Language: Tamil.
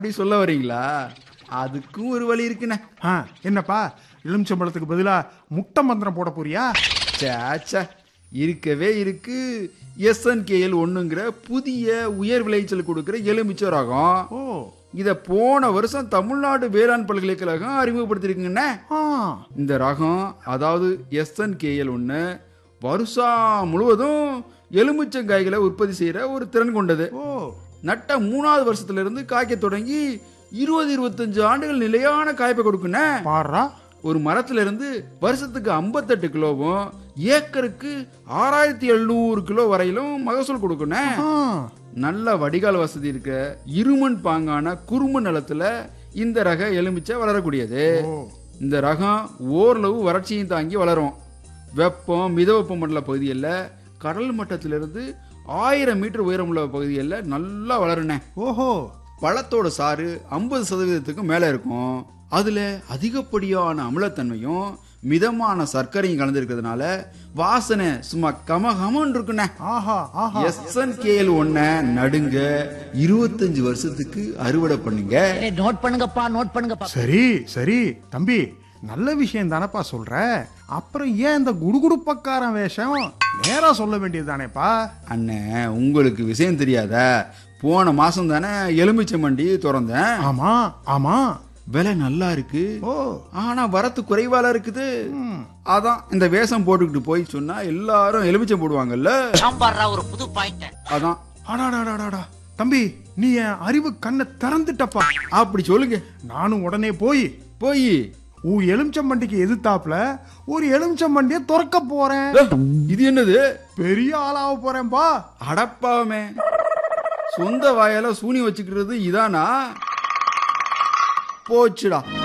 அப்படி சொல்ல வரீங்களா அதுக்கும் ஒரு வழி இருக்குண்ணே ஆ என்னப்பா எலுமிச்சம்பழத்துக்கு பதிலா முட்டை மந்திரம் போட போறியா சேச்சா இருக்கவே இருக்கு எஸ்என்கேஎல் ஒண்ணுங்கிற புதிய உயர் விளைச்சல் கொடுக்கிற எலுமிச்சை ரகம் ஓ இதை போன வருஷம் தமிழ்நாடு வேளாண் பல்கலைக்கழகம் அறிமுகப்படுத்திருக்குங்கண்ணே ஆ இந்த ரகம் அதாவது எஸ்என்கேஎல் ஒன்று வருஷம் முழுவதும் எலுமிச்சங்காய்களை உற்பத்தி செய்கிற ஒரு திறன் கொண்டது ஓ நட்ட மூணாவது வருஷத்துல இருந்து காய்க்க தொடங்கி இருபது இருபத்தஞ்சு ஆண்டுகள் நிலையான காய்ப்பை கொடுக்குண்ணே பாடுறா ஒரு மரத்துல இருந்து வருஷத்துக்கு 58 கிலோவும் ஏக்கருக்கு ஆறாயிரத்தி எழுநூறு கிலோ வரையிலும் மகசூல் கொடுக்குண்ணே ஆ நல்ல வடிகால் வசதி இருக்க இருமண் பாங்கான குறுமண் நிலத்துல இந்த ரக எலுமிச்சை வளரக்கூடியது ஓ இந்த ரகம் ஓரளவு வறட்சியும் தாங்கி வளரும் வெப்பம் மிதவெப்ப மண்டல பகுதிகளில் கடல் மட்டத்திலிருந்து ஆயிரம் மீட்டர் உயரமுள்ள பகுதிகளில் நல்லா வளருண்ணே ஓஹோ பழத்தோட சாறு ஐம்பது சதவீதத்துக்கு மேலே இருக்கும் அதில் அதிகப்படியான அமிலத்தன்மையும் மிதமான சர்க்கரையும் கலந்துருக்கிறதுனால வாசனை சும்மா கமகமன்னு இருக்குண்ணே ஆஹா ஆஹா எஸ்என்கேஎல் ஒன்ன நடுங்க இருபத்தஞ்சு வருஷத்துக்கு அறுவடை பண்ணுங்க ஏய், நோட் பண்ணுங்கப்பா நோட் பண்ணுங்கப்பா சரி சரி தம்பி நல்ல விஷயம் தானப்பா சொல்ற அப்புறம் ஏன் இந்த குடுகுடுப்பக்காரன் வேஷம் நேரா சொல்ல வேண்டியது தானேப்பா அண்ணே உங்களுக்கு விஷயம் தெரியாதா போன மாசம் தானே எலுமிச்சை மண்டி திறந்தேன் ஆமா ஆமா விலை நல்லா இருக்கு ஓ ஆனா வரத்து குறைவால இருக்குது ம். அதான் இந்த வேஷம் போட்டுக்கிட்டு போய் சொன்னா எல்லாரும் எலுமிச்சம் போடுவாங்கல்ல சாம்பார்ரா ஒரு புது பாயிண்ட் அதான் அடாடாடாடாடா தம்பி நீ என் அறிவு கண்ணை திறந்துட்டப்பா அப்படி சொல்லுங்க நானும் உடனே போய் போய் உன் எலுமிச்சம்பண்டிக்கு எதிர்த்தாப்புல ஒரு எலுமிச்சம்பண்டிய திறக்க போறேன் இது என்னது பெரிய ஆளாக போறேன்பா அடப்பாவமே சொந்த வாயால சூனி வச்சுக்கிறது இதானா போச்சுடா